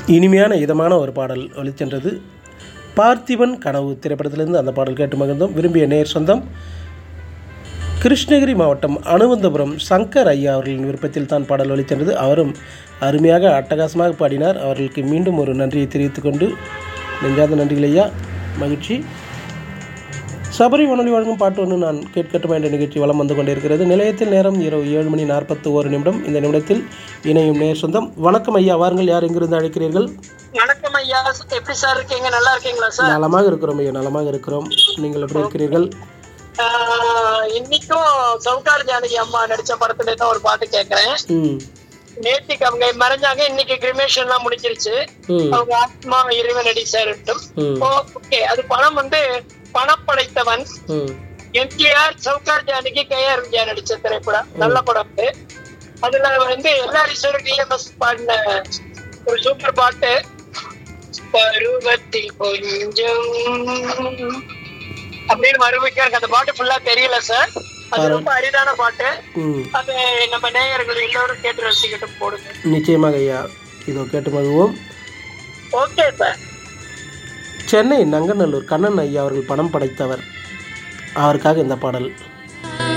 இனிமையான இதமான ஒரு பாடல் ஒளிச்சென்றது பார்த்திபன் கனவு திரைப்படத்திலிருந்து அந்த பாடல் கேட்டு மகிழ்ந்தோம் விரும்பிய நேர் சொந்தம் கிருஷ்ணகிரி மாவட்டம் அனுவந்தபுரம் சங்கர் ஐயா அவர்களின் விருப்பத்தில் தான் பாடல் ஒளிச்சென்றது அவரும் அருமையாக அட்டகாசமாக பாடினார் அவர்களுக்கு மீண்டும் ஒரு நன்றியை தெரிவித்துக் கொண்டு நெஞ்சார்ந்த நன்றிகள் ஐயா மகிழ்ச்சி சபரி வானொலி வழங்கும் பாட்டு ஒன்று நான் கேட்கட்டுமா என்ற நிகழ்ச்சி வலம் வந்து கொண்டிருக்கிறது நிலையத்தில் நேரம் இரவு ஏழு மணி நாற்பத்தி ஒரு நிமிடம் இந்த நிமிடத்தில் இணையும் நேர் சொந்தம் வணக்கம் ஐயா வாருங்கள் யார் எங்கிருந்து அழைக்கிறீர்கள் வணக்கம் ஐயா எப்படி சார் இருக்கீங்க நல்லா இருக்கீங்களா சார் நலமாக இருக்கிறோம் ஐயா நலமாக இருக்கிறோம் நீங்கள் எப்படி இருக்கிறீர்கள் ஆஹ் இன்னைக்கும் சவுகார் ஜானகி அம்மா நடிச்ச படத்துல தான் ஒரு பாட்டு கேக்குறேன் ம் நேத்திக்கு அவங்க மறைஞ்சாங்க இன்னைக்கு கிரிமேஷன் எல்லாம் முடிஞ்சிருச்சு ம் அவங்க ஆத்மா இறைவனடி சேரட்டும் ம் ஓகே அது படம் வந்து பணம் படைத்தவன் ம் எம்ஜிஆர் சவுகார் ஜானகி கே ஆர் விஜயா நடிச்ச திரைப்படம் நல்ல படம் அது அதுல வந்து எல்லாரும் டிஎம்எஸ் பாடின ஒரு சூப்பர் பாட்டு பருவத்தில் கொஞ்சம் அப்படின்னு மறுபடியும் எனக்கு அந்த பாட்டு ஃபுல்லா தெரியல சார் அது ரொம்ப அரிதான பாட்டு ம் அது நம்ம நேயர்கள் எல்லோரும் கேட்டு ரசிக்கிட்டு போடுங்க நிச்சயமாக ஐயா இதோ கேட்டு மகிழ்வோம் ஓகே சார் சென்னை நங்கநல்லூர் கண்ணன் ஐயா அவர்கள் பணம் படைத்தவர் அவருக்காக இந்த பாடல்